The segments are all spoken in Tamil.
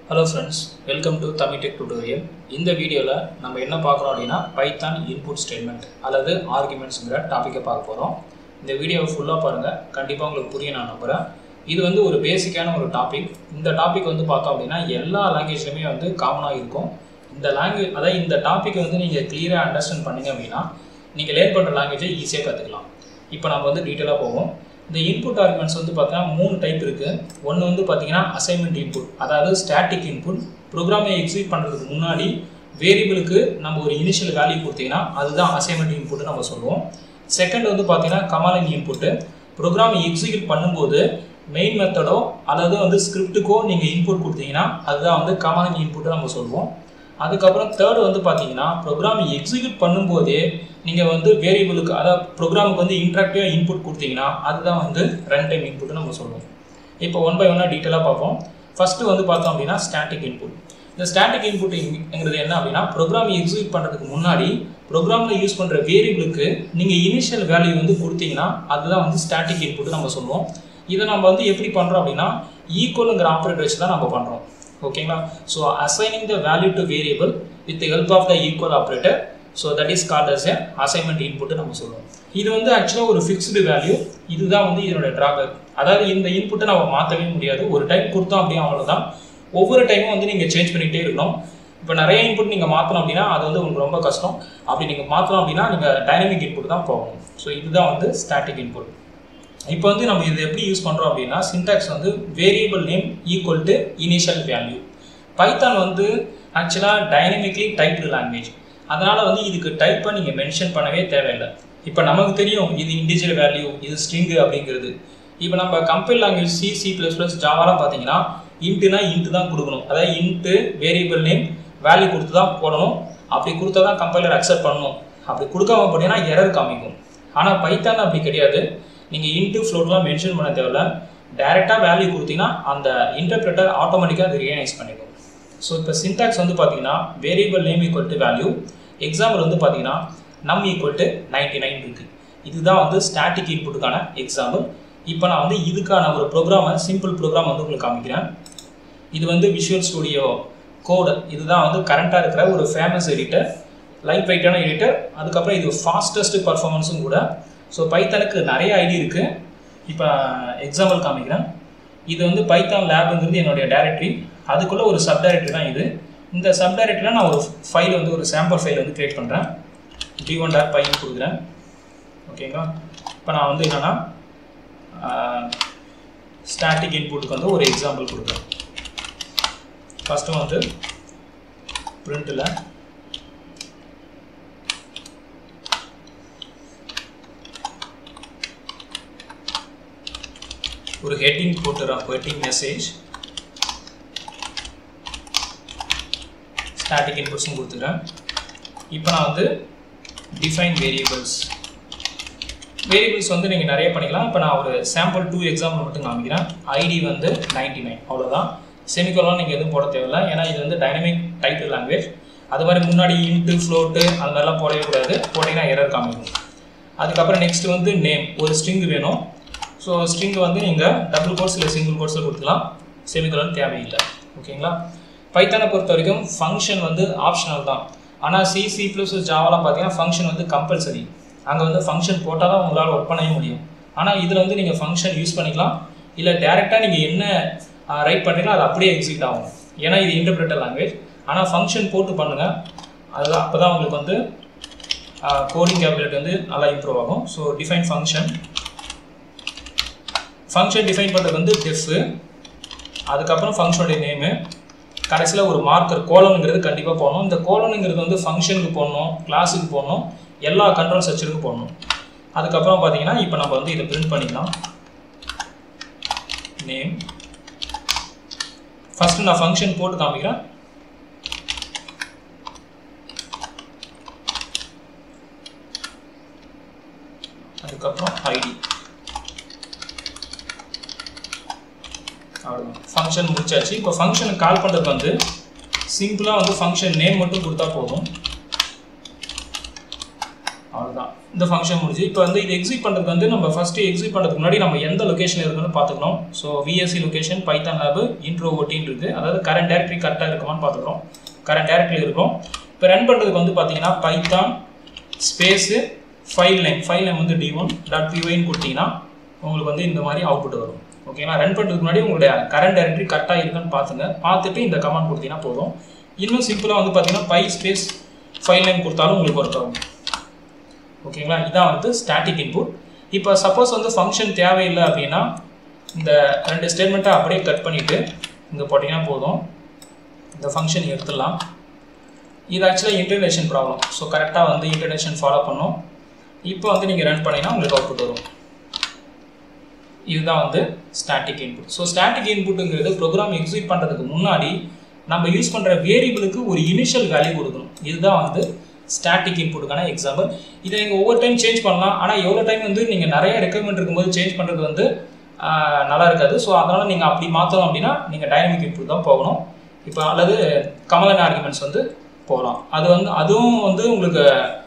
ஹலோ ஃப்ரெண்ட்ஸ் வெல்கம் டு தமிடெக் டுடோரியல் இந்த வீடியோவில் நம்ம என்ன பார்க்குறோம் அப்படின்னா பைத்தான் இன்புட் ஸ்டேட்மெண்ட் அல்லது ஆர்குமெண்ட்ஸுங்கிற டாப்பிக்கை பார்க்க போகிறோம் இந்த வீடியோவை ஃபுல்லாக பாருங்கள் கண்டிப்பாக உங்களுக்கு புரிய நான் நம்புகிறேன் இது வந்து ஒரு பேசிக்கான ஒரு டாபிக் இந்த டாபிக் வந்து பார்த்தோம் அப்படின்னா எல்லா லாங்குவேஜ்லையுமே வந்து காமனாக இருக்கும் இந்த லாங்குவேஜ் அதாவது இந்த டாப்பிக்கை வந்து நீங்கள் கிளியராக அண்டர்ஸ்டாண்ட் பண்ணீங்க அப்படின்னா நீங்கள் லேர்ன் பண்ணுற லாங்குவேஜை ஈஸியாக கற்றுக்கலாம் இப்போ நம்ம வந்து டீட்டெயிலாக போவோம் இந்த இன்புட் ஆர்குமெண்ட்ஸ் வந்து பார்த்தீங்கன்னா மூணு டைப் இருக்குது ஒன்று வந்து பார்த்தீங்கன்னா அசைன்மெண்ட் இன்புட் அதாவது ஸ்டாட்டிக் இன்புட் ப்ரோக்ராமை எக்ஸிக்யூட் பண்ணுறதுக்கு முன்னாடி வேரியபிளுக்கு நம்ம ஒரு இனிஷியல் வேல்யூ கொடுத்தீங்கன்னா அதுதான் அசைன்மெண்ட் இன்புட் நம்ம சொல்லுவோம் செகண்ட் வந்து பார்த்தீங்கன்னா கமாலின் இன்புட்டு ப்ரோக்ராம் எக்ஸிக்யூட் பண்ணும்போது மெயின் மெத்தடோ அல்லது வந்து ஸ்கிரிப்ட்டுக்கோ நீங்கள் இன்புட் கொடுத்தீங்கன்னா அதுதான் வந்து கமாலின் இன்புட்டு நம்ம சொல்லுவோம் அதுக்கப்புறம் தேர்ட் வந்து பார்த்தீங்கன்னா ப்ரோக்ராம் எக்ஸிக்யூட் பண்ணும்போதே நீங்கள் வந்து வேரியபிளுக்கு அதாவது ப்ரோக்ராமுக்கு வந்து இன்ட்ராக்டிவாக இன்புட் கொடுத்தீங்கன்னா அதுதான் வந்து ரன் டைம் இன்புட்டு நம்ம சொல்லுவோம் இப்போ ஒன் பை ஒன்னாக டீட்டெயிலாக பார்ப்போம் ஃபஸ்ட்டு வந்து பார்த்தோம் அப்படின்னா ஸ்டாட்டிக் இன்புட் இந்த ஸ்டாட்டிக் இன்புட்டுங்கிறது என்ன அப்படின்னா ப்ரோக்ராம் எக்ஸிக்யூட் பண்ணுறதுக்கு முன்னாடி ப்ரோக்ராமில் யூஸ் பண்ணுற வேரியபிளுக்கு நீங்கள் இனிஷியல் வேல்யூ வந்து கொடுத்தீங்கன்னா அதுதான் வந்து ஸ்டாட்டிக் இன்புட் நம்ம சொல்லுவோம் இதை நம்ம வந்து எப்படி பண்ணுறோம் அப்படின்னா ஈக்குவலுங்கிற ஆப்ரேட்டர் வச்சு தான் நம்ம பண்ணுறோம் ஓகேங்களா so assigning the value to variable with help of the equal operator so that is called as a assignment input நம்ம சொல்லுவோம் இது வந்து ஆக்சுவலாக ஒரு ஃபிக்ஸ்டு வேல்யூ இதுதான் வந்து இதனோட ட்ராபேக் அதாவது இந்த இன்புட்டை நம்ம மாற்றவே முடியாது ஒரு டைம் கொடுத்தோம் அப்படியே அவ்வளோதான் ஒவ்வொரு டைமும் வந்து நீங்கள் சேஞ்ச் பண்ணிகிட்டே இருக்கணும் இப்போ நிறைய இன்புட் நீங்கள் மாற்றணும் அப்படின்னா அது வந்து உங்களுக்கு ரொம்ப கஷ்டம் அப்படி நீங்கள் மாற்றணும் அப்படின்னா நீங்கள் டைனமிக் இன்புட் தான் போகணும் ஸோ இதுதான் வந்து ஸ்டாட்டிக் இன்புட் இப்போ வந்து நம்ம இது எப்படி யூஸ் பண்ணுறோம் அப்படின்னா சின்டாக்ஸ் வந்து variable name equal to initial value Python வந்து ஆக்சுவலாக டைனமிக்லி டைப்டு லாங்குவேஜ் அதனால் வந்து இதுக்கு டைப்பை நீங்கள் மென்ஷன் பண்ணவே தேவையில்லை இப்போ நமக்கு தெரியும் இது இண்டிஜுவல் வேல்யூ இது ஸ்ட்ரிங்கு அப்படிங்கிறது இப்போ நம்ம compile language C C plus plus ஜாவாலாம் பார்த்தீங்கன்னா இன்ட்டுனா இன்ட்டு தான் கொடுக்கணும் அதாவது இன்ட்டு வேரியபிள் நேம் வேல்யூ கொடுத்து தான் போடணும் அப்படி கொடுத்தா தான் கம்பைலர் அக்செப்ட் பண்ணணும் அப்படி கொடுக்காம போனீங்கன்னா எரர் காமிக்கும் ஆனால் பைத்தான் அப்படி கிடையாது நீங்கள் இன்ட்டு ஃப்ளோட்லாம் மென்ஷன் பண்ண தேவையில்ல டேரெக்டாக வேல்யூ கொடுத்தீங்கன்னா அந்த இன்டர்பிரட்டர் ஆட்டோமேட்டிக்காக அது ரியனைஸ் பண்ணிக்கும் ஸோ இப்போ சின்டாக்ஸ் வந்து பார்த்தீங்கன்னா variable name equal to value example வந்து பார்த்தீங்கன்னா நம் ஈக்குவல் டு நைன்டி நைன் இருக்குது இதுதான் வந்து ஸ்டாட்டிக் இன்புட்டுக்கான எக்ஸாம்பிள் இப்போ நான் வந்து இதுக்கான ஒரு ப்ரோக்ராமை சிம்பிள் ப்ரோக்ராம் வந்து உங்களுக்கு காமிக்கிறேன் இது வந்து விஷுவல் ஸ்டுடியோ கோடு இதுதான் வந்து கரண்ட்டாக இருக்கிற ஒரு ஃபேமஸ் எடிட்டர் லைட் வெயிட்டான எடிட்டர் அதுக்கப்புறம் இது ஃபாஸ்டஸ்ட் பர்ஃபார்மன்ஸும் கூட ஸோ பைத்தனுக்கு நிறைய ஐடி இருக்குது இப்போ எக்ஸாம்பிள் காமிக்கிறேன் இது வந்து பைத்தான் லேபுங்கிறது என்னுடைய டேரக்டரி அதுக்குள்ளே ஒரு சப் டைரக்டரி தான் இது இந்த சப் டைரக்டரியில் நான் ஒரு ஃபைல் வந்து ஒரு சாம்பிள் ஃபைல் வந்து க்ரியேட் பண்ணுறேன் டி ஒன் டேப் பைன்னு கொடுக்குறேன் ஓகேங்களா இப்போ நான் வந்து என்னென்னா ஸ்டாட்டிக் இன்புட்டுக்கு வந்து ஒரு எக்ஸாம்பிள் கொடுக்குறேன் ஃபஸ்ட்டு வந்து பிரிண்ட்டில் ஒரு ஹெட்டிங் போட்டுறோம் ஹெட்டிங் மெசேஜ் ஸ்டாட்டிக் இன்புட்ஸும் கொடுத்துக்கிறேன் இப்போ நான் வந்து டிஃபைன் வேரியபிள்ஸ் வேரியபிள்ஸ் வந்து நீங்கள் நிறைய பண்ணிக்கலாம் இப்போ நான் ஒரு சாம்பிள் டூ எக்ஸாம்பிள் மட்டும் காமிக்கிறேன் ஐடி வந்து நைன்டி நைன் அவ்வளோதான் செமிக்கோலாம் நீங்கள் எதுவும் போட தேவையில்லை ஏன்னா இது வந்து டைனமிக் டைப் லாங்குவேஜ் அது மாதிரி முன்னாடி இன்ட்டு ஃப்ளோட்டு அந்த மாதிரிலாம் போடவே கூடாது போட்டிங்கன்னா எரர் காமிக்கும் அதுக்கப்புறம் நெக்ஸ்ட் வந்து நேம் ஒரு ஸ்ட்ரிங் வேணும் ஸோ ஸ்ட்ரிங் வந்து நீங்கள் டபுள் கோர்ஸ் இல்லை சிங்கிள் கோர்ஸில் கொடுத்துக்கலாம் செமிக்கோலன் தேவையில்லை ஓகேங்களா பைத்தானை பொறுத்த வரைக்கும் ஃபங்க்ஷன் வந்து ஆப்ஷனல் தான் ஆனால் சி சி ப்ளஸ் ஜாவெலாம் பார்த்தீங்கன்னா ஃபங்க்ஷன் வந்து கம்பல்சரி அங்கே வந்து ஃபங்க்ஷன் போட்டால் தான் உங்களால் ஒர்க் பண்ணவே முடியும் ஆனால் இதில் வந்து நீங்கள் ஃபங்க்ஷன் யூஸ் பண்ணிக்கலாம் இல்லை டேரெக்டாக நீங்கள் என்ன ரைட் பண்ணுறீங்களோ அது அப்படியே எக்ஸிக்யூட் ஆகும் ஏன்னா இது இன்டர்பிரட்டர் லாங்குவேஜ் ஆனால் ஃபங்க்ஷன் போட்டு பண்ணுங்கள் அதுதான் அப்போ தான் உங்களுக்கு வந்து கோடிங் கேபிலிட்டி வந்து நல்லா இம்ப்ரூவ் ஆகும் so define function function define பண்ணுறது வந்து டெஃப் அதுக்கப்புறம் ஃபங்க்ஷனுடைய நேமு கடைசியில் ஒரு மார்க்கர் கோலனுங்கிறது கண்டிப்பாக போடணும் இந்த கோலனுங்கிறது வந்து ஃபங்க்ஷனுக்கு போடணும் கிளாஸுக்கு போடணும் எல்லா கண்ட்ரோல் செக்ஷனுக்கும் போடணும் அதுக்கப்புறம் பார்த்தீங்கன்னா இப்போ நம்ம வந்து இதை பிரிண்ட் பண்ணிக்கலாம் நேம் ஃபஸ்ட்டு நான் ஃபங்க்ஷன் போட்டு காமிக்கிறேன் அதுக்கப்புறம் ஐடி அவ்வளோதான் ஃபங்க்ஷன் முடிச்சாச்சு இப்போ ஃபங்க்ஷனை கால் பண்ணுறதுக்கு வந்து சிம்பிளாக வந்து ஃபங்க்ஷன் நேம் மட்டும் கொடுத்தா போதும் அவ்வளோதான் இந்த ஃபங்க்ஷன் முடிஞ்சு இப்போ வந்து இது எக்ஸிட் பண்ணுறதுக்கு வந்து நம்ம ஃபஸ்ட்டு எக்ஸிட் பண்ணுறதுக்கு முன்னாடி நம்ம எந்த லொக்கேஷன் இருக்குன்னு பார்த்துக்கணும் so VSC location Python lab intro ஓட்டின்னு இருக்குது அதாவது கரண்ட் டேரக்டரி கரெக்டாக இருக்குமான்னு பார்த்துக்கிறோம் கரண்ட் டேரக்டரியில் இருக்கும் இப்போ ரன் பண்ணுறதுக்கு வந்து பார்த்தீங்கன்னா Python space file name file name வந்து டி ஒன் டாட் பிஒய்னு கொடுத்தீங்கன்னா உங்களுக்கு வந்து இந்த மாதிரி அவுட்புட் வரும் ஓகேங்களா ரன் பண்ணுறதுக்கு முன்னாடி உங்களுடைய கரண்ட் டைரக்டரி கரெக்டாக இருக்குன்னு பார்த்துங்க பார்த்துட்டு இந்த கமெண்ட் கொடுத்தீங்கன்னா போதும் இன்னும் சிம்பிளாக வந்து பார்த்தீங்கன்னா பை ஸ்பேஸ் ஃபைல் நேம் கொடுத்தாலும் உங்களுக்கு ஒர்க் ஆகும் ஓகேங்களா இதான் வந்து ஸ்டாட்டிக் இன்புட் இப்போ சப்போஸ் வந்து ஃபங்க்ஷன் தேவையில்லை அப்படின்னா இந்த ரெண்டு ஸ்டேட்மெண்ட்டை அப்படியே கட் பண்ணிவிட்டு இங்கே போட்டிங்கன்னா போதும் இந்த ஃபங்க்ஷன் எடுத்துடலாம் இது ஆக்சுவலாக இன்டர்நேஷன் ப்ராப்ளம் ஸோ கரெக்டாக வந்து இன்டர்நேஷன் ஃபாலோ பண்ணும் இப்போ வந்து நீங்கள் ரன் பண்ணிங்கன்னா உங்களுக்கு அவுட்புட் வரும் இதுதான் வந்து ஸ்டாட்டிக் இன்புட் ஸோ ஸ்டாட்டிக் இன்புட்டுங்கிறது ப்ரோக்ராம் எக்ஸிக்யூட் பண்ணுறதுக்கு முன்னாடி நம்ம யூஸ் பண்ணுற வேரியபிளுக்கு ஒரு இனிஷியல் வேல்யூ கொடுக்கணும் இதுதான் வந்து ஸ்டாட்டிக் இன்புட்டுக்கான எக்ஸாம்பிள் இதை நீங்கள் ஒவ்வொரு டைம் சேஞ்ச் பண்ணலாம் ஆனால் எவ்வளோ டைம் வந்து நீங்கள் நிறைய ரெக்குவயர்மெண்ட் இருக்கும்போது சேஞ்ச் பண்ணுறது வந்து நல்லா இருக்காது ஸோ அதனால் நீங்கள் அப்படி மாற்றணும் அப்படின்னா நீங்கள் டைனமிக் இன்புட் தான் போகணும் இப்போ அல்லது கமலன் ஆர்குமெண்ட்ஸ் வந்து போகலாம் அது வந்து அதுவும் வந்து உங்களுக்கு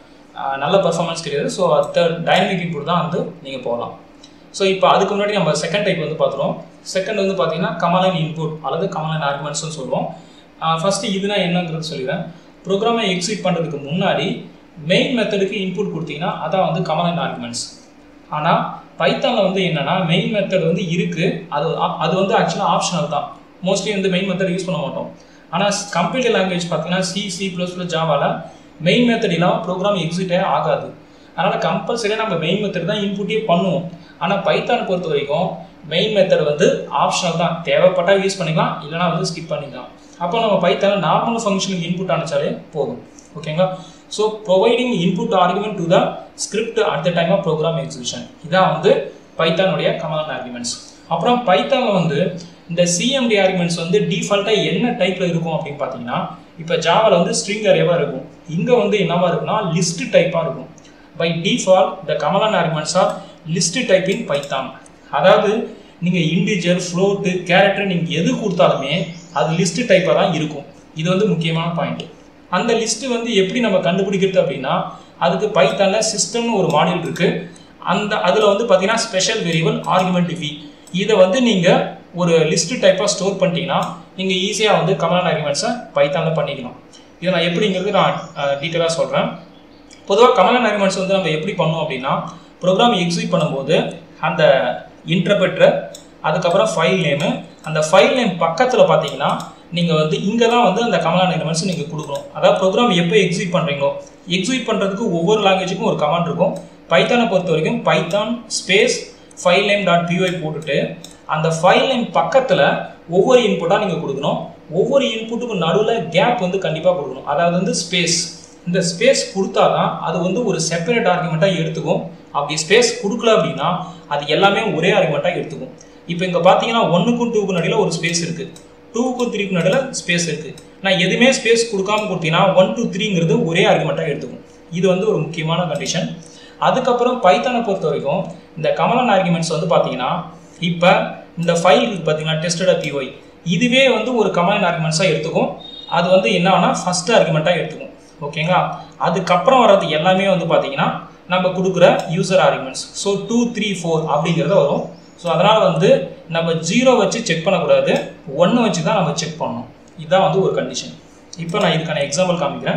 நல்ல பர்ஃபார்மன்ஸ் கிடையாது ஸோ தேர்ட் டைனமிக் இன்புட் தான் வந்து நீங்கள் போகலாம் ஸோ இப்போ அதுக்கு முன்னாடி நம்ம செகண்ட் டைப் வந்து பார்த்துருவோம் செகண்ட் வந்து பார்த்தீங்கன்னா கமலன் இன்புட் அல்லது கமலன் ஆர்குமெண்ட்ஸ்னு சொல்லுவோம் ஃபஸ்ட்டு இதுனா என்னங்கிறது சொல்லிடுறேன் ப்ரோக்ராமை எக்ஸிட் பண்ணுறதுக்கு முன்னாடி மெயின் மெத்தடுக்கு இன்புட் கொடுத்தீங்கன்னா அதான் வந்து கமலன் ஆர்குமெண்ட்ஸ் ஆனால் பைத்தானில் வந்து என்னென்னா மெயின் மெத்தட் வந்து இருக்குது அது அது வந்து ஆக்சுவலாக ஆப்ஷனல் தான் மோஸ்ட்லி வந்து மெயின் மெத்தட் யூஸ் பண்ண மாட்டோம் ஆனால் கம்ப்யூட்டர் லாங்குவேஜ் பார்த்தீங்கன்னா சி சி ப்ளஸ் ப்ளஸ் ஜாவாவில் மெயின் மெத்தட் இல்லாமல் ப்ரோக்ராம் எக்ஸிட்டே ஆகாது அதனால் கம்பல்சரியாக நம்ம மெயின் மெத்தட் தான் இன்புட்டே பண்ணுவோம் ஆனால் பைத்தானை பொறுத்த வரைக்கும் மெயின் மெத்தட் வந்து ஆப்ஷனல் தான் தேவைப்பட்டால் யூஸ் பண்ணிக்கலாம் இல்லைனா வந்து ஸ்கிப் பண்ணிக்கலாம் அப்போ நம்ம பைத்தான நார்மல் ஃபங்க்ஷனுக்கு இன்புட் அனுப்பிச்சாலே போதும் ஓகேங்களா so providing input argument to the script at the time of program exhibition இதான் வந்து பைத்தானுடைய கமலன் ஆர்குமெண்ட்ஸ் அப்புறம் பைத்தானில் வந்து இந்த சிஎம்டி ஆர்குமெண்ட்ஸ் வந்து டிஃபால்ட்டாக என்ன டைப்பில் இருக்கும் அப்படின்னு பார்த்தீங்கன்னா இப்போ ஜாவாவில் வந்து ஸ்ட்ரிங் அரேவாக இருக்கும் இங்கே வந்து என்னவா இருக்குன்னா லிஸ்ட் டைப்பாக இருக்கும் by default the command line arguments are list type in Python அதாவது நீங்கள் இண்டிஜர் ஃப்ளோட்டு கேரக்டர் நீங்கள் எது கொடுத்தாலுமே அது லிஸ்ட் டைப்பாக தான் இருக்கும் இது வந்து முக்கியமான பாயிண்ட் அந்த லிஸ்ட்டு வந்து எப்படி நம்ம கண்டுபிடிக்கிறது அப்படின்னா அதுக்கு பைத்தானில் சிஸ்டம்னு ஒரு மாடியூல் இருக்குது அந்த அதில் வந்து பார்த்தீங்கன்னா ஸ்பெஷல் வேரியபிள் ஆர்குமெண்ட் வி இதை வந்து நீங்கள் ஒரு லிஸ்ட் டைப்பாக ஸ்டோர் பண்ணிட்டீங்கன்னா நீங்கள் ஈஸியாக வந்து கமலன் ஆர்குமெண்ட்ஸை பைத்தானில் பண்ணிக்கலாம் இதை நான் எப்படிங்கிறது நான் டீட்டெயிலாக சொல்கிறேன் பொதுவாக கமலன் ஆர்குமெண்ட்ஸ் வந்து நம்ம எப்படி பண்ணோம் அப்படின்னா ப்ரோக்ராம் எக்ஸிக்யூட் பண்ணும்போது அந்த இன்டர்பிரட்டர் அதுக்கப்புறம் ஃபைல் நேமு அந்த ஃபைல் நேம் பக்கத்தில் பார்த்தீங்கன்னா நீங்கள் வந்து இங்கே தான் வந்து அந்த கமலான் ஆர்குமெண்ட்ஸ் நீங்கள் கொடுக்கணும் அதாவது ப்ரோக்ராம் எப்போ எக்ஸிக்யூட் பண்ணுறீங்களோ எக்ஸிக்யூட் பண்ணுறதுக்கு ஒவ்வொரு லாங்குவேஜுக்கும் ஒரு கமாண்ட் இருக்கும் பைத்தானை பொறுத்த வரைக்கும் Python space file name dot PY போட்டுட்டு அந்த ஃபைல் நேம் பக்கத்தில் ஒவ்வொரு இன்புட்டாக நீங்கள் கொடுக்கணும் ஒவ்வொரு இன்புட்டுக்கும் நடுவில் கேப் வந்து கண்டிப்பாக கொடுக்கணும் அதாவது வந்து ஸ்பேஸ் இந்த ஸ்பேஸ் கொடுத்தா தான் அது வந்து ஒரு செப்பரேட் ஆர்குமெண்ட்டாக எடுத்துக்கும் அப்படி ஸ்பேஸ் கொடுக்கல அப்படின்னா அது எல்லாமே ஒரே ஆர்குமெண்ட்டாக எடுத்துக்கும் இப்போ இங்கே பார்த்தீங்கன்னா ஒன்றுக்கும் டூக்கும் நடுவில் ஒரு ஸ்பேஸ் இருக்குது டூக்கும் த்ரீக்கும் நடுவில் ஸ்பேஸ் இருக்குது நான் எதுவுமே ஸ்பேஸ் கொடுக்காம கொடுத்தீங்கன்னா ஒன் டூ த்ரீங்கிறது ஒரே ஆர்குமெண்ட்டாக எடுத்துக்கும் இது வந்து ஒரு முக்கியமான கண்டிஷன் அதுக்கப்புறம் பைத்தானை பொறுத்த வரைக்கும் இந்த கமலன் ஆர்குமெண்ட்ஸ் வந்து பார்த்தீங்கன்னா இப்போ இந்த ஃபைல் இருக்குது பார்த்தீங்கன்னா டெஸ்டட் பிஒய் இதுவே வந்து ஒரு கமலன் ஆர்குமெண்ட்ஸாக எடுத்துக்கும் அது வந்து என்னன்னா ஃபஸ்ட் ஆர்குமெண்ட்டாக எடுத்துக்கும் ஓகேங்களா அதுக்கப்புறம் வர்றது எல்லாமே வந்து பார்த்தீங்கன்னா நம்ம கொடுக்குற user arguments so two three four அப்படிங்கிறத வரும் ஸோ அதனால் வந்து நம்ம ஜீரோ வச்சு செக் பண்ணக்கூடாது ஒன்று வச்சு தான் நம்ம செக் பண்ணணும் இதுதான் வந்து ஒரு கண்டிஷன் இப்போ நான் இதுக்கான எக்ஸாம்பிள் காமிக்கிறேன்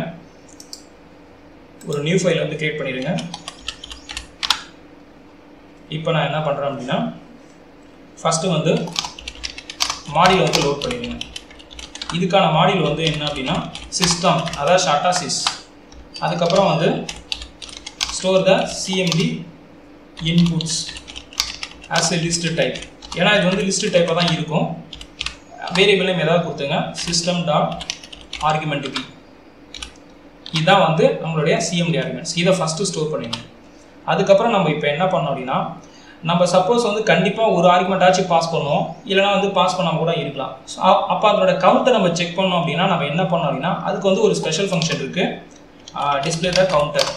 ஒரு நியூ ஃபைல் வந்து கிரியேட் பண்ணிடுங்க இப்போ நான் என்ன பண்ணுறேன் அப்படின்னா ஃபஸ்ட்டு வந்து மாடியில் வந்து லோட் பண்ணிடுங்க இதுக்கான மாடியில் வந்து என்ன அப்படின்னா சிஸ்டம் அதாவது ஷார்ட்டா சிஸ் அதுக்கப்புறம் வந்து store the CMD inputs as a list type ஏன்னா இது வந்து லிஸ்ட் டைப்பாக தான் இருக்கும் வேரியபிள் நேம் ஏதாவது கொடுத்துங்க சிஸ்டம் டாட் ஆர்குமெண்ட் பி இதுதான் வந்து நம்மளுடைய சிஎம்டி ஆர்குமெண்ட்ஸ் இதை ஃபஸ்ட்டு ஸ்டோர் பண்ணிடணும் அதுக்கப்புறம் நம்ம இப்போ என்ன பண்ணோம் அப்படின்னா நம்ம சப்போஸ் வந்து கண்டிப்பாக ஒரு ஆர்குமெண்ட் ஆச்சு பாஸ் பண்ணுவோம் இல்லைனா வந்து பாஸ் பண்ணாமல் கூட இருக்கலாம் ஸோ அப்போ அதோட கவுண்ட்டை நம்ம செக் பண்ணோம் அப்படின்னா நம்ம என்ன பண்ணோம் அப்படின்னா அதுக்கு வந்து ஒரு ஸ்பெஷல் ஃபங்க்ஷன் இருக்குது டிஸ்பிளே த கவுண்டர்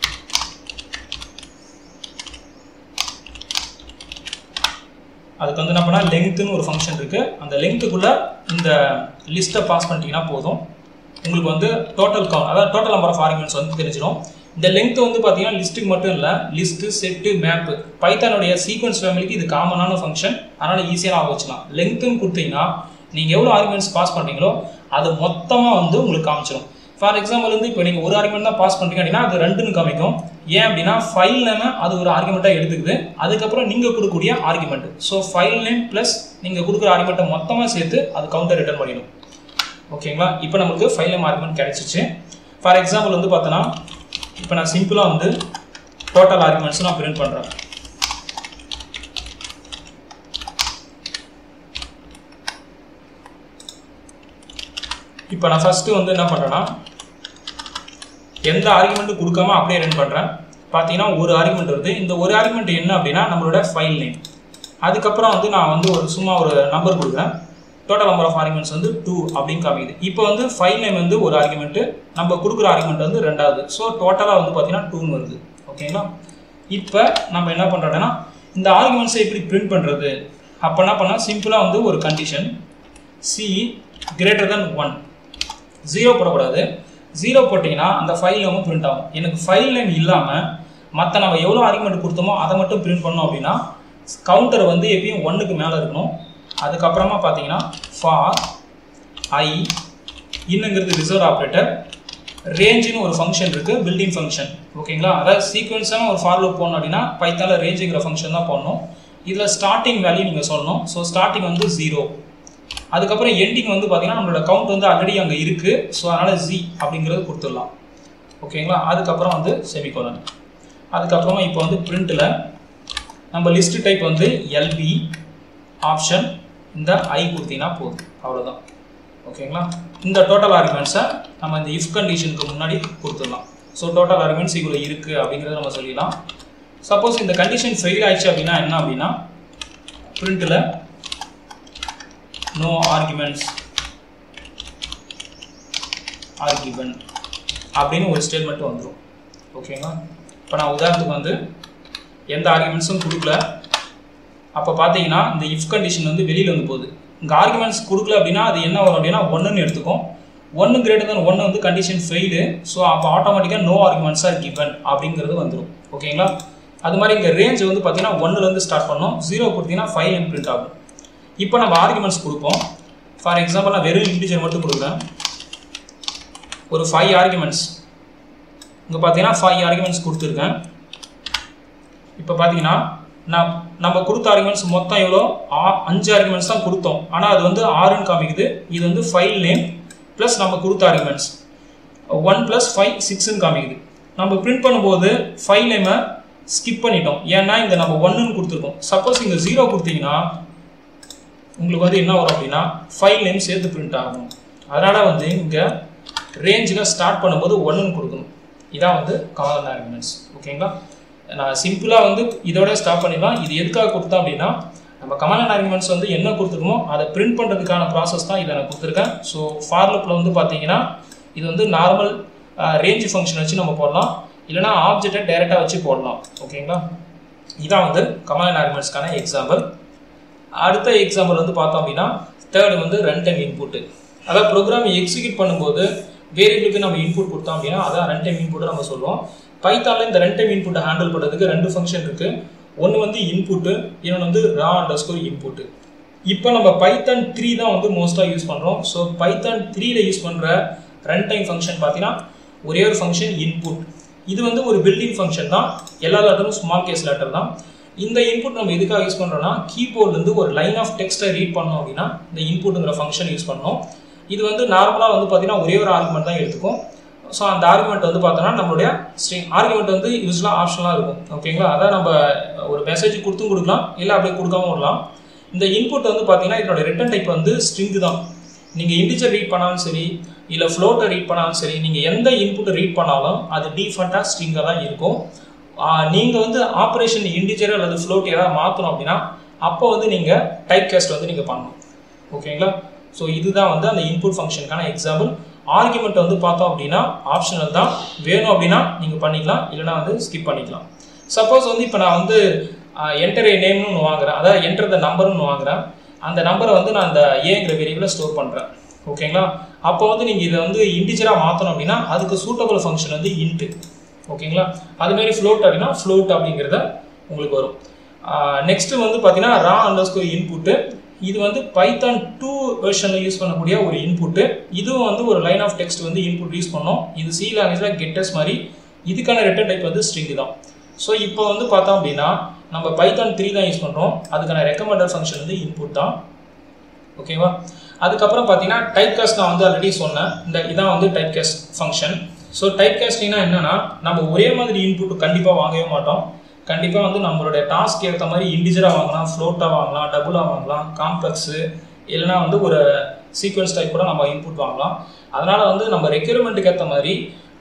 அதுக்கு வந்து என்ன பண்ணால் லெங்க்த்துன்னு ஒரு ஃபங்க்ஷன் இருக்குது அந்த லெங்க்த்துக்குள்ளே இந்த லிஸ்ட்டை பாஸ் பண்ணிட்டீங்கன்னா போதும் உங்களுக்கு வந்து டோட்டல் கவுண்ட் அதாவது டோட்டல் நம்பர் ஆஃப் ஆர்குமெண்ட்ஸ் வந்து தெரிஞ்சிடும் இந்த லெங்த் வந்து பார்த்தீங்கன்னா லிஸ்ட்டுக்கு மட்டும் இல்லை லிஸ்ட்டு செட்டு மேப்பு பைத்தானுடைய சீக்வன்ஸ் ஃபேமிலிக்கு இது காமனான ஃபங்க்ஷன் அதனால் ஈஸியாக நான் வச்சுக்கலாம் லெங்க்த்துன்னு கொடுத்தீங்கன்னா நீங்கள் எவ்வளோ ஆர்குமெண்ட்ஸ் பாஸ் பண்ணுறீங்களோ அது மொத்தமாக வந்து உங்களுக்கு காமிச்சிடும் ஃபார் எக்ஸாம்பிள் வந்து இப்போ நீங்கள் ஒரு ஆர்குமெண்ட் தான் பாஸ் பண்ணுறீங்க அப்படின்னா அது ரெண்டுன்னு காமிக்கும் ஏன் அப்படின்னா ஃபைல் நேம் அது ஒரு ஆர்குமெண்ட்டாக எடுத்துக்குது அதுக்கப்புறம் நீங்கள் கொடுக்கக்கூடிய argument so file name plus நீங்கள் கொடுக்குற ஆர்குமெண்ட்டை மொத்தமாக சேர்த்து அது கவுண்டர் ரிட்டர்ன் பண்ணிடும் ஓகேங்களா இப்போ நமக்கு ஃபைல் நேம் ஆர்குமெண்ட் கிடச்சிச்சு ஃபார் எக்ஸாம்பிள் வந்து பார்த்தோன்னா இப்போ நான் சிம்பிளாக வந்து டோட்டல் ஆர்குமெண்ட்ஸ் நான் பிரிண்ட் பண்ணுறேன் இப்போ நான் ஃபஸ்ட்டு வந்து என்ன பண்ணுறேன்னா எந்த ஆர்குமெண்ட்டும் கொடுக்காம அப்படியே ரன் பண்ணுறேன் பார்த்தீங்கன்னா ஒரு ஆர்குமெண்ட் வருது இந்த ஒரு ஆர்குமெண்ட் என்ன அப்படின்னா நம்மளோட ஃபைல் நேம் அதுக்கப்புறம் வந்து நான் வந்து ஒரு சும்மா ஒரு நம்பர் கொடுக்குறேன் டோட்டல் நம்பர் ஆஃப் ஆர்குமெண்ட்ஸ் வந்து டூ அப்படின்னு காமிக்குது இப்போ வந்து ஃபைல் நேம் வந்து ஒரு ஆர்குமெண்ட்டு நம்ம கொடுக்குற ஆர்குமெண்ட் வந்து ரெண்டாவது ஸோ டோட்டலாக வந்து பார்த்தீங்கன்னா டூன்னு வருது ஓகேங்களா இப்போ நம்ம என்ன பண்ணுறோன்னா இந்த ஆர்குமெண்ட்ஸை எப்படி பிரிண்ட் பண்ணுறது அப்போ என்ன பண்ணால் சிம்பிளாக வந்து ஒரு condition C greater then one zero போடக்கூடாது ஜீரோ போட்டிங்கன்னா அந்த ஃபைல் நேமும் பிரிண்ட் ஆகும் எனக்கு ஃபைல் நேம் இல்லாமல் மற்ற நம்ம எவ்வளோ ஆர்குமெண்ட் கொடுத்தோமோ அதை மட்டும் பிரிண்ட் பண்ணோம் அப்படின்னா கவுண்டர் வந்து எப்பயும் ஒன்றுக்கு மேலே இருக்கணும் அதுக்கப்புறமா பார்த்தீங்கன்னா ஃபார் ஐ இன்னுங்கிறது ரிசர்வ் ஆப்ரேட்டர் ரேஞ்சுன்னு ஒரு ஃபங்க்ஷன் இருக்குது பில்டிங் ஃபங்க்ஷன் ஓகேங்களா அதாவது சீக்வன்ஸான ஒரு ஃபார் லூப் போடணும் அப்படின்னா பைத்தால ரேஞ்சுங்கிற ஃபங்க்ஷன் தான் போடணும் இதில் ஸ்டார்டிங் வேல்யூ நீங்கள் சொல்லணும் ஸோ ஸ்டார்டிங் வந்து ஜீரோ அதுக்கப்புறம் எண்டிங் வந்து பார்த்தீங்கன்னா நம்மளோட கவுண்ட் வந்து ஆல்ரெடி அங்கே இருக்குது ஸோ அதனால் ஜி அப்படிங்கிறது கொடுத்துடலாம் ஓகேங்களா அதுக்கப்புறம் வந்து செமிகோலன் அதுக்கப்புறமா இப்போ வந்து பிரிண்ட்டில் நம்ம லிஸ்ட் டைப் வந்து எல்பி ஆப்ஷன் இந்த ஐ கொடுத்தீங்கன்னா போதும் அவ்வளோதான் ஓகேங்களா இந்த டோட்டல் ஆர்குமெண்ட்ஸை நம்ம இந்த இஃப் கண்டிஷனுக்கு முன்னாடி கொடுத்துடலாம் ஸோ டோட்டல் ஆர்குமெண்ட்ஸ் இவ்வளோ இருக்குது அப்படிங்கிறத நம்ம சொல்லிடலாம் சப்போஸ் இந்த கண்டிஷன் ஃபெயில் ஆயிடுச்சு அப்படின்னா என்ன அப்படின்னா பிரிண்ட்டில் no arguments are given அப்படின்னு ஒரு ஸ்டேட்மெண்ட் வந்துடும் ஓகேங்களா இப்போ நான் உதாரணத்துக்கு வந்து எந்த ஆர்குமெண்ட்ஸும் கொடுக்கல அப்போ பார்த்தீங்கன்னா இந்த இஃப் கண்டிஷன் வந்து வெளியில் வந்து போகுது இங்கே ஆர்குமெண்ட்ஸ் கொடுக்கல அப்படின்னா அது என்ன வரும் அப்படின்னா ஒன்றுன்னு எடுத்துக்கும் ஒன்று கிரேட்டர் தன் ஒன்று வந்து கண்டிஷன் ஃபெயிலு ஸோ அப்போ ஆட்டோமேட்டிக்காக நோ ஆர்குமெண்ட்ஸ் ஆர் கிவன் அப்படிங்கிறது வந்துடும் ஓகேங்களா அது மாதிரி இங்கே ரேஞ்ச் வந்து பார்த்தீங்கன்னா ஒன்றுலேருந்து ஸ்டார்ட் பண்ணோம் ஜீரோ கொடுத்தீங்கன்னா ஃபைவ் இம்ப்ரிண்ட் ஆகும் இப்போ நம்ம ஆர்குமெண்ட்ஸ் கொடுப்போம் ஃபார் எக்ஸாம்பிள் நான் வெறும் இன்டிஜர் மட்டும் கொடுக்குறேன் ஒரு ஃபைவ் ஆர்குமெண்ட்ஸ் இங்கே பார்த்தீங்கன்னா ஃபைவ் ஆர்குமெண்ட்ஸ் கொடுத்துருக்கேன் இப்போ பார்த்தீங்கன்னா நான் நம்ம கொடுத்த ஆர்குமெண்ட்ஸ் மொத்தம் எவ்வளோ ஆ அஞ்சு ஆர்குமெண்ட்ஸ் தான் கொடுத்தோம் ஆனால் அது வந்து ஆறுன்னு காமிக்குது இது வந்து ஃபைல் நேம் ப்ளஸ் நம்ம கொடுத்த ஆர்குமெண்ட்ஸ் ஒன் ப்ளஸ் ஃபைவ் சிக்ஸ்ன்னு காமிக்குது நம்ம பிரிண்ட் பண்ணும்போது ஃபைல் நேமை ஸ்கிப் பண்ணிட்டோம் ஏன்னா இங்கே நம்ம ஒன்றுன்னு கொடுத்துருக்கோம் சப்போஸ் இங்கே ஜீரோ கொடுத்தீங்கன்னா உங்களுக்கு வந்து என்ன வரும் அப்படின்னா ஃபைல் நேம் சேர்த்து பிரிண்ட் ஆகும் அதனால் வந்து இங்கே ரேஞ்சில் ஸ்டார்ட் பண்ணும்போது ஒன்றுன்னு கொடுக்கணும் இதான் வந்து காமன் ஆர்குமெண்ட்ஸ் ஓகேங்களா நான் சிம்பிளாக வந்து இதோட ஸ்டாப் பண்ணிடலாம் இது எதுக்காக கொடுத்தேன் அப்படின்னா நம்ம கமாண்ட் ஆர்குமெண்ட்ஸ் வந்து என்ன கொடுத்துருக்கோமோ அதை பிரிண்ட் பண்ணுறதுக்கான ப்ராசஸ் தான் இதை நான் கொடுத்துருக்கேன் ஸோ ஃபார்லுப்பில் வந்து பார்த்தீங்கன்னா இது வந்து நார்மல் ரேஞ்ச் ஃபங்க்ஷன் வச்சு நம்ம போடலாம் இல்லைனா ஆப்ஜெக்டை டைரெக்டாக வச்சு போடலாம் ஓகேங்களா இதான் வந்து கமாண்ட் ஆர்குமெண்ட்ஸ்க்கான எக்ஸாம்பிள் அடுத்த எக்ஸாம்பிள் வந்து பார்த்தோம் அப்படின்னா தேர்டு வந்து ரன் டைம் இன்புட்டு அதாவது ப்ரோக்ராம் எக்ஸிக்யூட் பண்ணும்போது வேரியபிளுக்கு நம்ம இன்புட் கொடுத்தோம் அப்படின்னா அதான் ரன் டைம் இன்புட்டு நம்ம சொல்லுவோம் பைத்தானில் இந்த ரன் டைம் இன்புட்டை ஹேண்டில் பண்ணுறதுக்கு ரெண்டு ஃபங்க்ஷன் இருக்குது ஒன்று வந்து இன்புட்டு இன்னொன்று வந்து ரா அண்டர் ஸ்கோர் இன்புட்டு இப்போ நம்ம பைத்தான் த்ரீ தான் வந்து மோஸ்ட்டாக யூஸ் பண்ணுறோம் ஸோ பைத்தான் த்ரீல யூஸ் பண்ணுற ரன் டைம் ஃபங்க்ஷன் பார்த்தீங்கன்னா ஒரே ஒரு ஃபங்க்ஷன் இன்புட் இது வந்து ஒரு பில்டிங் ஃபங்க்ஷன் தான் எல்லா லெட்டரும் ஸ்மால் கேஸ் லெட்டர் தான் இந்த இன்புட் நம்ம எதுக்காக யூஸ் பண்ணுறோம்னா கீபோர்ட்லேருந்து ஒரு லைன் ஆஃப் டெக்ஸ்ட்டை ரீட் பண்ணோம் அப்படின்னா இந்த இன்புட்டுங்கிற ஃபங்க்ஷன் யூஸ் பண்ணோம் இது வந்து நார்மலாக வந்து பார்த்தீங்கன்னா ஒரே ஒரு ஆர்குமெண்ட் தான் எடுத்துக்கும் ஸோ அந்த ஆர்குமெண்ட் வந்து பார்த்தோன்னா நம்மளுடைய ஸ்ட்ரிங் ஆர்குமெண்ட் வந்து யூஸ்வலாக ஆப்ஷனலாக இருக்கும் ஓகேங்களா அதான் நம்ம ஒரு மெசேஜ் கொடுத்தும் கொடுக்கலாம் இல்லை அப்படியே கொடுக்காம விடலாம் இந்த இன்புட் வந்து பார்த்தீங்கன்னா இதோட ரிட்டன் டைப் வந்து ஸ்ட்ரிங் தான் நீங்கள் இண்டிஜர் ரீட் பண்ணாலும் சரி இல்லை ஃப்ளோட்டை ரீட் பண்ணாலும் சரி நீங்கள் எந்த இன்புட்டை ரீட் பண்ணாலும் அது டிஃபால்ட்டாக ஸ்ட்ரிங்காக தான் இருக்கும் நீங்கள் வந்து ஆப்ரேஷன் இண்டிஜர் அல்லது ஃப்ளோட் ஏதாவது மாற்றணும் அப்படின்னா அப்போ வந்து நீங்கள் டைப் கேஸ்ட் வந்து நீங்கள் பண்ணணும் ஓகேங்களா ஸோ இதுதான் வந்து அந்த இன்புட் ஃபங்க்ஷனுக்கான எக்ஸாம்பிள் ஆர்குமெண்ட் வந்து பார்த்தோம் அப்படின்னா ஆப்ஷனல் தான் வேணும் அப்படின்னா நீங்கள் பண்ணிக்கலாம் இல்லைனா வந்து ஸ்கிப் பண்ணிக்கலாம் சப்போஸ் வந்து இப்போ நான் வந்து என்டர் ஏ நேம்னு ஒன்று வாங்குறேன் அதாவது என்டர் த நம்பர்னு வாங்குறேன் அந்த நம்பரை வந்து நான் அந்த ஏங்கிற வேரியபிளில் ஸ்டோர் பண்ணுறேன் ஓகேங்களா அப்போ வந்து நீங்கள் இதை வந்து இன்டிஜராக மாற்றணும் அப்படின்னா அதுக்கு சூட்டபிள் ஃபங்க்ஷன் வந்து இன்ட்டு ஓகேங்களா அதுமாரி ஃப்ளோட் அப்படின்னா ஃப்ளோட் அப்படிங்கிறத உங்களுக்கு வரும் நெக்ஸ்ட் வந்து பார்த்தீங்கன்னா ரா அண்டர் ஸ்கோர் இன்புட்டு இது வந்து பைத்தான் டூ வெர்ஷனில் யூஸ் பண்ணக்கூடிய ஒரு இன்புட்டு இதுவும் வந்து ஒரு லைன் ஆஃப் டெக்ஸ்ட் வந்து இன்புட் யூஸ் பண்ணோம் இது சி லாங்குவேஜில் கெட்டஸ் மாதிரி இதுக்கான ரிட்டன் டைப் வந்து ஸ்ட்ரிங் தான் ஸோ இப்போ வந்து பார்த்தோம் அப்படின்னா நம்ம பைத்தான் த்ரீ தான் யூஸ் பண்ணுறோம் அதுக்கான ரெக்கமெண்டர் ஃபங்க்ஷன் வந்து இன்புட் தான் ஓகேவா அதுக்கப்புறம் பார்த்தீங்கன்னா டைப் காஸ்ட் நான் வந்து ஆல்ரெடி சொன்னேன் இந்த இதான் வந்து type cast function so type காஸ்டிங்னா என்னன்னா நம்ம ஒரே மாதிரி இன்புட் கண்டிப்பாக வாங்கவே மாட்டோம் கண்டிப்பாக வந்து நம்மளுடைய டாஸ்க் ஏற்ற மாதிரி இண்டிஜராக வாங்கலாம் ஃப்ளோட்டாக வாங்கலாம் டபுளாக வாங்கலாம் காம்ப்ளெக்ஸு இல்லைனா வந்து ஒரு சீக்வன்ஸ் டைப் கூட நம்ம இன்புட் வாங்கலாம் அதனால் வந்து நம்ம ரெக்யூர்மெண்ட்டுக்கு ஏற்ற மாதிரி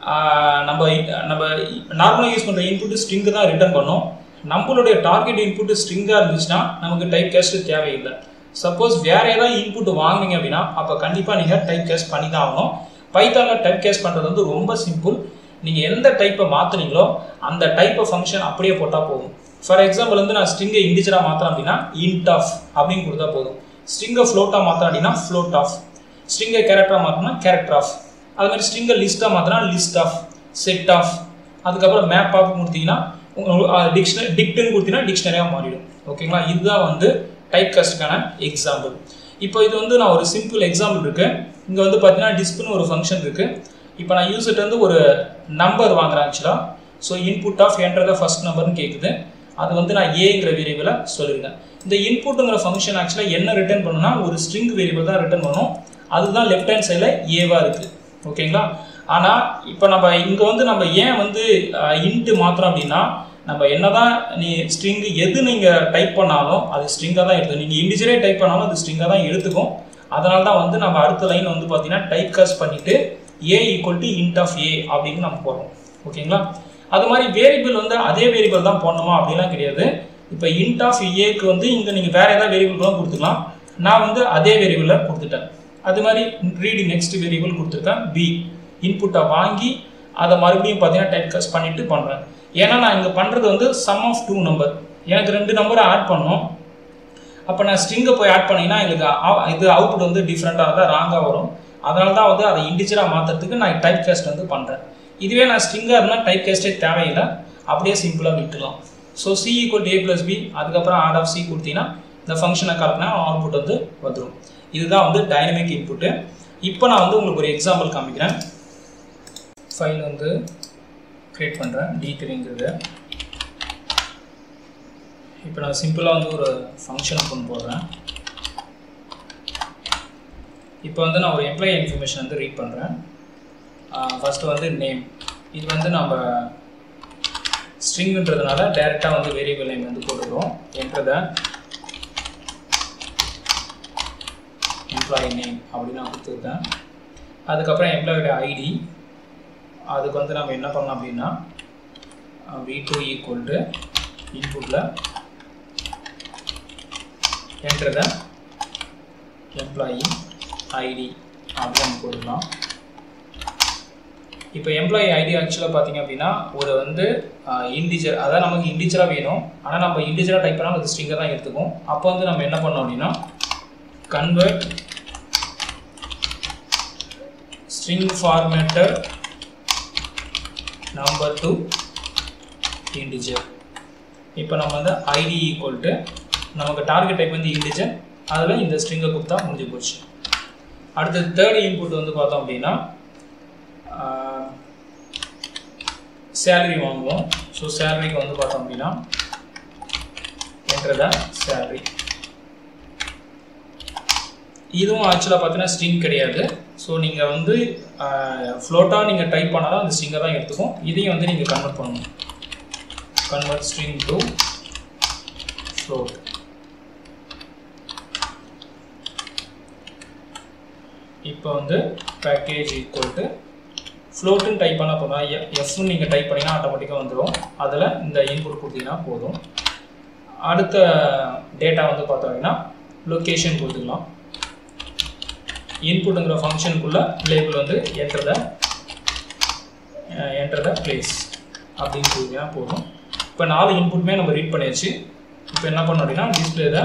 நம்ம நம்ம நார்மலாக யூஸ் பண்ணுற இன்புட் ஸ்ட்ரிங்கு தான் ரிட்டர்ன் பண்ணோம் நம்மளுடைய டார்கெட் இன்புட் ஸ்ட்ரிங்காக இருந்துச்சுன்னா நமக்கு டைப் கேஸ்ட் தேவையில்லை சப்போஸ் வேற ஏதாவது இன்புட் வாங்கினீங்க அப்படின்னா அப்போ கண்டிப்பாக நீங்கள் டைப் கேஸ் பண்ணி தான் ஆகணும் பைத்தானில் டைப் கேஸ் பண்ணுறது வந்து ரொம்ப சிம்பிள் நீங்கள் எந்த டைப்பை மாற்றுனீங்களோ அந்த டைப்பை ஃபங்க்ஷன் அப்படியே போட்டால் போதும் ஃபார் எக்ஸாம்பிள் வந்து நான் ஸ்ட்ரிங்கை இண்டிஜராக மாற்றுறேன் அப்படின்னா இன்ட் ஆஃப் அப்படின்னு கொடுத்தா போதும் ஸ்ட்ரிங்கை ஃப்ளோட்டாக மாற்றுறேன் அப்படின்னா ஃப்ளோட் ஆஃப் ஸ்ட்ரிங்கை கேரக்டராக மாற்றினா கேரக்டர் ஆஃப் அது மாதிரி ஸ்ட்ரிங்கை லிஸ்ட்டாக மாற்றினா லிஸ்ட் ஆஃப் செட் ஆஃப் அதுக்கப்புறம் மேப் ஆஃப் கொடுத்தீங்கன்னா டிக்ஷனரி டிக்டுன்னு கொடுத்தீங்கன்னா டிக்ஷனரியாக மாறிடும் ஓகேங்களா இதுதான் வந்து டைப் காஸ்ட்டுக்கான எக்ஸாம்பிள் இப்போ இது வந்து நான் ஒரு சிம்பிள் எக்ஸாம்பிள் இருக்கு இங்கே வந்து பார்த்தீங்கன்னா டிஸ்ப்னு ஒரு ஃபங்க்ஷன் இருக்கு இப்போ நான் யூசர்ட்டு வந்து ஒரு நம்பர் வாங்குறேன் ஆக்சுவலாக ஸோ இன்புட் ஆஃப் என்ட்ரத ஃபர்ஸ்ட் நம்பர்னு கேட்குது அது வந்து நான் ஏங்கிற வேரியபிளை சொல்லியிருக்கேன் இந்த இன்புட்டுங்கிற ஃபங்க்ஷன் ஆக்சுவலாக என்ன ரிட்டர்ன் பண்ணுன்னா ஒரு ஸ்ட்ரிங் வேரியபிள் தான் ரிட்டர்ன் பண்ணும் அதுதான் லெஃப்ட் ஹேண்ட் சைடில் ஏவாக இருக்குது ஓகேங்களா ஆனால் இப்போ நம்ம இங்கே வந்து நம்ம ஏன் வந்து இன்ட்டு மாத்திரம் அப்படின்னா நம்ம என்னதான் நீ ஸ்ட்ரிங் எது நீங்கள் டைப் பண்ணாலும் அது ஸ்ட்ரிங்காக தான் எடுத்துக்கும் நீங்கள் இண்டிஜுவலே டைப் பண்ணாலும் அது ஸ்ட்ரிங்காக தான் எடுத்துக்கும் அதனால தான் வந்து நம்ம அடுத்த லைன் வந்து பார்த்தீங்கன்னா டைப் காஸ்ட் பண்ணிவிட்டு a equal to int of a அப்படின்னு நம்ம போடுறோம் ஓகேங்களா அது மாதிரி வேரியபிள் வந்து அதே வேரியபிள் தான் போடணுமா அப்படிலாம் கிடையாது இப்போ இன்ட் ஆஃப் ஏக்கு வந்து இங்கே நீங்கள் வேறு ஏதாவது வேரியபிள் கூட கொடுத்துக்கலாம் நான் வந்து அதே வேரியபிளில் கொடுத்துட்டேன் அது மாதிரி ரீடி நெக்ஸ்ட் வேரியபிள் கொடுத்துருக்கேன் பி இன்புட்டை வாங்கி அதை மறுபடியும் பார்த்தீங்கன்னா டைப் காஸ்ட் பண்ணிட்டு பண்ணுறேன் ஏன்னா நான் இங்கே பண்ணுறது வந்து சம் ஆஃப் டூ நம்பர் எனக்கு ரெண்டு நம்பரை ஆட் பண்ணணும் அப்போ நான் ஸ்ட்ரிங்கை போய் ஆட் பண்ணிங்கன்னா எங்களுக்கு அ- இது அவுட்புட் வந்து டிஃப்ரெண்ட்டாக தான் ராங்காக வரும் அதனால தான் வந்து அதை இண்டிஜராக மாற்றுறதுக்கு நான் டைப் கேஸ்ட் வந்து பண்ணுறேன் இதுவே நான் ஸ்ட்ரிங்காக இருந்தால் டைப் கேஸ்டே தேவையில்லை அப்படியே சிம்பிளாக விட்டுலாம் so C equal A plus B அதுக்கப்புறம் ஆட் ஆஃப் சி கொடுத்தீங்கன்னா இந்த ஃபங்க்ஷனை கால் பண்ணால் அவுட்புட் வந்து வந்துடும் இதுதான் வந்து டைனமிக் இன்புட்டு இப்போ நான் வந்து உங்களுக்கு ஒரு எக்ஸாம்பிள் காமிக்கிறேன் ஃபைல் வந்து க்ரியேட் பண்ணுறேன் டி த்ரீங்கிறது இப்போ நான் சிம்பிளாக வந்து ஒரு ஃபங்க்ஷன் கொண்டு போடுறேன் இப்போ வந்து நான் ஒரு எம்ப்ளாயி இன்ஃபர்மேஷன் வந்து ரீட் பண்ணுறேன் ஃபஸ்ட்டு வந்து நேம் இது வந்து நம்ம ஸ்ட்ரிங்ன்றதுனால டைரெக்டாக வந்து வேரியபிள் நேம் வந்து போட்டுக்கிறோம் என்றதை எம்ப்ளாயி நேம் அப்படின்னு நான் கொடுத்துருக்கேன் அதுக்கப்புறம் எம்ப்ளாயோட ஐடி அதுக்கு வந்து நம்ம என்ன பண்ணலாம் அப்படின்னா வி டூ ஈக்குவல் டு இன்புட்டில் என்ட்ரு த எம்ப்ளாயி ஐடி அப்படின்னு நம்ம கொடுக்கலாம் இப்போ எம்ப்ளாயி ஐடி ஆக்சுவலாக பார்த்தீங்க அப்படின்னா ஒரு வந்து இண்டிஜர் அதான் நமக்கு இண்டிஜராக வேணும் ஆனால் நம்ம இண்டிஜராக டைப் பண்ணால் அது ஸ்ட்ரிங்கை தான் எடுத்துக்கும் அப்போ வந்து நம்ம என்ன பண்ணோம் அப்படின்னா convert string formatter number to integer இப்போ நம்ம வந்து id equal to நமக்கு டார்கெட் டைப் வந்து integer அதில் இந்த ஸ்ட்ரிங்கை கொடுத்தா முடிஞ்சு போச்சு அடுத்தது தேர்ட் இன்புட் வந்து பார்த்தோம் அப்படின்னா சேலரி வாங்குவோம் ஸோ சேலரிக்கு வந்து பார்த்தோம் அப்படின்னா enter the salary இதுவும் ஆக்சுவலாக பார்த்தீங்கன்னா ஸ்ட்ரிங் கிடையாது ஸோ நீங்கள் வந்து ஃப்ளோட்டாக நீங்கள் டைப் பண்ணாலும் அந்த ஸ்ட்ரிங்கை தான் எடுத்துக்கும் இதையும் வந்து நீங்கள் கன்வெர்ட் பண்ணணும் கன்வெர்ட் ஸ்ட்ரிங் டு ஃப்ளோட் இப்போ வந்து பேக்கேஜ் ஈக்குவல் டு ஃப்ளோட்டுன்னு டைப் பண்ண போனால் எஃப்னு நீங்கள் டைப் பண்ணிங்கன்னா ஆட்டோமேட்டிக்காக வந்துடும் அதில் இந்த இன்புட் கொடுத்தீங்கன்னா போதும் அடுத்த டேட்டா வந்து பார்த்தோம் அப்படின்னா லொக்கேஷன் கொடுத்துக்கலாம் இன்புட்டுங்கிற ஃபங்க்ஷனுக்குள்ள லேபிள் வந்து enter the enter the place அப்படின்னு சொல்லிங்கன்னா போதும் இப்போ நாலு இன்புட்டுமே நம்ம ரீட் பண்ணியாச்சு இப்போ என்ன பண்ணோம் அப்படின்னா டிஸ்பிளே த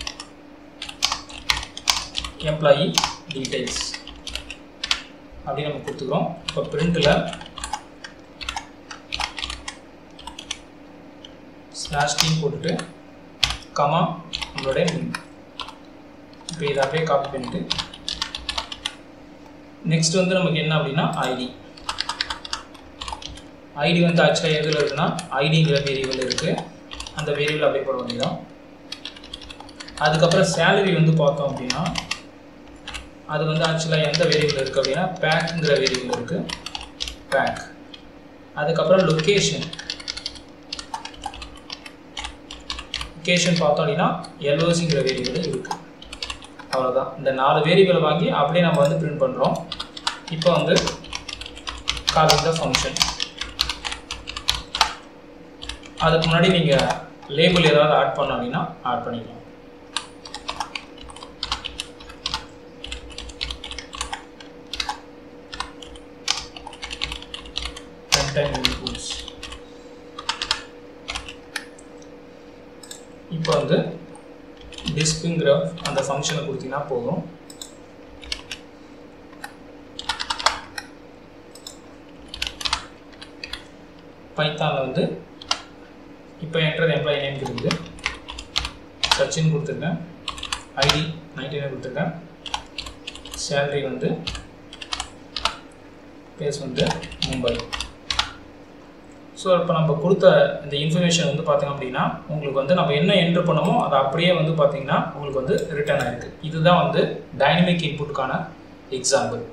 எம்ப்ளாயி டீடைல்ஸ் அப்படின்னு நம்ம கொடுத்துக்கிறோம் இப்போ பிரிண்டில் ஸ்லாஷ் டீம் போட்டுட்டு கமா நம்மளுடைய நேம் இப்போ இதை அப்படியே காப்பி பண்ணிட்டு நெக்ஸ்ட் வந்து நமக்கு என்ன அப்படின்னா ஐடி ஐடி வந்து ஆக்சுவலாக எதில் இருக்குன்னா ஐடிங்கிற வேரியபிள் இருக்குது அந்த வேரியபிள் அப்படியே போட வேண்டியதான் அதுக்கப்புறம் சேலரி வந்து பார்த்தோம் அப்படின்னா அது வந்து ஆக்சுவலாக எந்த வேரியபிள் இருக்குது அப்படின்னா பேக்குங்கிற வேரியபிள் இருக்குது பேக் அதுக்கப்புறம் லொக்கேஷன் லொக்கேஷன் பார்த்தோம் அப்படின்னா எல்ஓசிங்கிற வேரியபிள் இருக்குது அவ்வளோதான் இந்த நாலு வேரியபிளை வாங்கி அப்படியே நம்ம வந்து பிரிண்ட் பண்ணுறோம் இப்போ வந்து காலிங் த ஃபங்க்ஷன் அதுக்கு முன்னாடி நீங்கள் லேபிள் ஏதாவது ஆட் பண்ணோம் அப்படின்னா ஆட் பண்ணிக்கலாம் runtime inputs இப்போ வந்து டிஸ்க்குங்கிற அந்த ஃபங்க்ஷனை கொடுத்தீங்கன்னா போதும் பைத்தானில் வந்து இப்போ என்ட்ரது எம்ப்ளாயி நேம் இருக்குது சச்சின் கொடுத்துருக்கேன் ஐடி நைன்டீன் கொடுத்துருக்கேன் சேலரி வந்து பேஸ் வந்து மும்பை ஸோ இப்போ நம்ம கொடுத்த இந்த இன்ஃபர்மேஷன் வந்து பார்த்தீங்க அப்படின்னா உங்களுக்கு வந்து நம்ம என்ன என்ட்ரு பண்ணமோ அது அப்படியே வந்து பார்த்தீங்கன்னா உங்களுக்கு வந்து ரிட்டர்ன் ஆயிருக்கு இதுதான் வந்து டைனமிக் இன்புட்டுக்கான எக்ஸாம்பிள்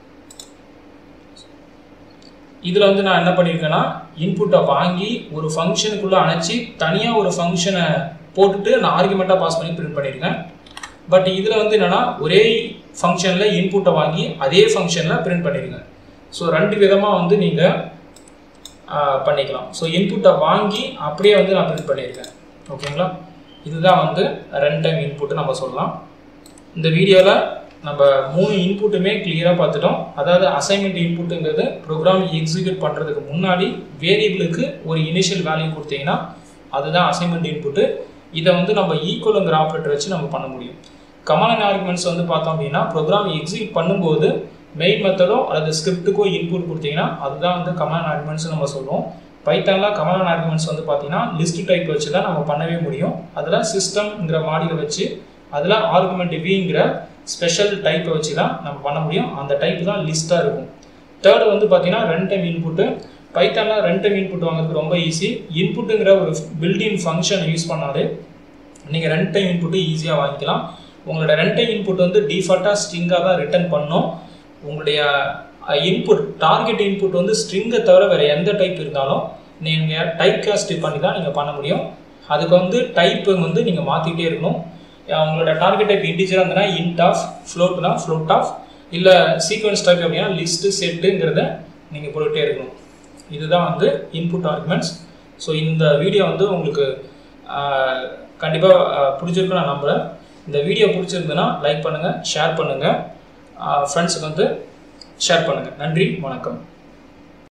இதில் வந்து நான் என்ன பண்ணியிருக்கேன்னா இன்புட்டை வாங்கி ஒரு ஃபங்க்ஷனுக்குள்ளே அணைச்சி தனியாக ஒரு ஃபங்க்ஷனை போட்டுட்டு நான் ஆர்குமெண்ட்டாக பாஸ் பண்ணி பிரிண்ட் பண்ணியிருக்கேன் பட் இதில் வந்து என்னென்னா ஒரே ஃபங்க்ஷனில் இன்புட்டை வாங்கி அதே ஃபங்க்ஷனில் பிரிண்ட் பண்ணியிருக்கேன் ஸோ ரெண்டு விதமாக வந்து நீங்கள் பண்ணிக்கலாம் ஸோ இன்புட்டை வாங்கி அப்படியே வந்து நான் பிரிண்ட் பண்ணியிருக்கேன் ஓகேங்களா இதுதான் வந்து ரன் டைம் இன்புட்டு நம்ம சொல்லலாம் இந்த வீடியோவில் நம்ம மூணு இன்புட்டுமே கிளியராக பார்த்துட்டோம் அதாவது அசைன்மெண்ட் இன்புட்டுங்கிறது ப்ரோக்ராம் எக்ஸிக்யூட் பண்ணுறதுக்கு முன்னாடி வேரியபிளுக்கு ஒரு இனிஷியல் வேல்யூ கொடுத்தீங்கன்னா அதுதான் அசைன்மெண்ட் இன்புட்டு இதை வந்து நம்ம ஈக்குவலுங்கிற ஆப்ரேட்டர் வச்சு நம்ம பண்ண முடியும் கமான் ஆர்குமெண்ட்ஸ் வந்து பார்த்தோம் அப்படின்னா ப்ரோக்ராம் எக்ஸிக்யூட் பண்ணும்போது மெயின் மெத்தடோ அல்லது ஸ்கிரிப்ட்டுக்கோ இன்புட் கொடுத்தீங்கன்னா அதுதான் வந்து கமான் ஆர்குமெண்ட்ஸ் நம்ம சொல்லுவோம் பைத்தானில் கமான் ஆர்குமெண்ட்ஸ் வந்து பார்த்தீங்கன்னா லிஸ்ட் டைப் வச்சு தான் நம்ம பண்ணவே முடியும் அதில் சிஸ்டம்ங்கிற மாடியை வச்சு அதில் ஆர்குமெண்ட் விங்கிற ஸ்பெஷல் டைப்பை வச்சு தான் நம்ம பண்ண முடியும் அந்த டைப் தான் லிஸ்ட்டாக இருக்கும் தேர்டு வந்து பார்த்தீங்கன்னா ரன் டைம் இன்புட்டு பைத்தானில் ரன் டைம் இன்புட் வாங்குறது ரொம்ப ஈஸி இன்புட்டுங்கிற ஒரு பில்டின் ஃபங்க்ஷன் யூஸ் பண்ணாலே நீங்கள் ரன் டைம் இன்புட்டு ஈஸியாக வாங்கிக்கலாம் உங்களோட ரன் டைம் இன்புட் வந்து டிஃபால்ட்டாக ஸ்ட்ரிங்காக தான் ரிட்டர்ன் பண்ணும் உங்களுடைய இன்புட் டார்கெட் இன்புட் வந்து ஸ்ட்ரிங்கை தவிர வேறு எந்த டைப் இருந்தாலும் நீங்கள் டைப் காஸ்ட் பண்ணி தான் நீங்கள் பண்ண முடியும் அதுக்கு வந்து டைப்பு வந்து நீங்கள் மாற்றிக்கிட்டே இருக்கணும் உங்களோட டார்கெட் டைப் இன்டிஜராக இருந்ததுன்னா இன்ட் ஆஃப் ஃப்ளோட்னா ஃப்ளோட் ஆஃப் இல்லை சீக்வன்ஸ் டைப் அப்படின்னா லிஸ்ட்டு செட்டுங்கிறத நீங்கள் போட்டுகிட்டே இருக்கணும் இதுதான் வந்து இன்புட் ஆர்குமெண்ட்ஸ் ஸோ இந்த வீடியோ வந்து உங்களுக்கு கண்டிப்பாக பிடிச்சிருக்கும் நான் நம்புகிறேன் இந்த வீடியோ பிடிச்சிருந்ததுன்னா லைக் பண்ணுங்கள் ஷேர் பண்ணுங்கள் ஃப்ரெண்ட்ஸுக்கு வந்து ஷேர் பண்ணுங்கள் நன்றி வணக்கம்